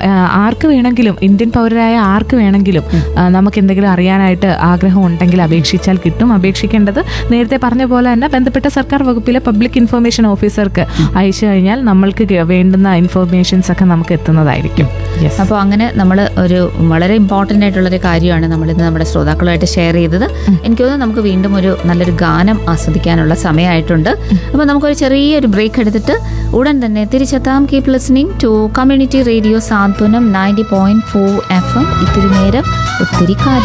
ആ, ആർക്ക് വേണമെങ്കിലും ഇന്ത്യൻ പൗരരായ ആർക്ക് വേണമെങ്കിലും ആ, നമുക്ക് എന്തെങ്കിലും അറിയാനായിട്ട് ആഗ്രഹം ഉണ്ടെങ്കിൽ അപേക്ഷിച്ചാൽ കിട്ടും അപേക്ഷിക്കേണ്ടത് നേരത്തെ പറഞ്ഞ പോലെ തന്നെ ബന്ധപ്പെട്ട സർക്കാർ വകുപ്പിലെ പബ്ലിക് ഇൻഫർമേഷൻ ഓഫീസർക്ക് അയച്ചു കഴിഞ്ഞാൽ നമ്മൾക്ക് ഗ- വേണ്ടുന്ന ഇൻഫർമേഷൻസ് ഒക്കെ നമുക്ക് എത്തുന്നതായിരിക്കും യെസ് അപ്പോൾ അങ്ങനെ നമ്മൾ ഒരു വളരെ ഇമ്പോർട്ടൻ്റ് ആയിട്ടുള്ളൊരു കാര്യമാണ് നമ്മളിന്ന് നമ്മുടെ ശ്രോതാക്കളുമായിട്ട് ഷെയർ ചെയ്തത് എനിക്ക് തോന്നുന്നു നമുക്ക് വീണ്ടും ഒരു നല്ലൊരു ഗാനം ആസ്വദിക്കാനുള്ള സമയമായിട്ടുണ്ട് അപ്പോൾ നമുക്കൊരു ചെറിയൊരു ബ്രേക്ക് എടുത്തിട്ട് ഉടൻ തന്നെ തിരിച്ചെത്താം keep listening to community radio Santhwanam ninety point four F M ഇത്തിരി നേരം ഒത്തിരി കാര്യം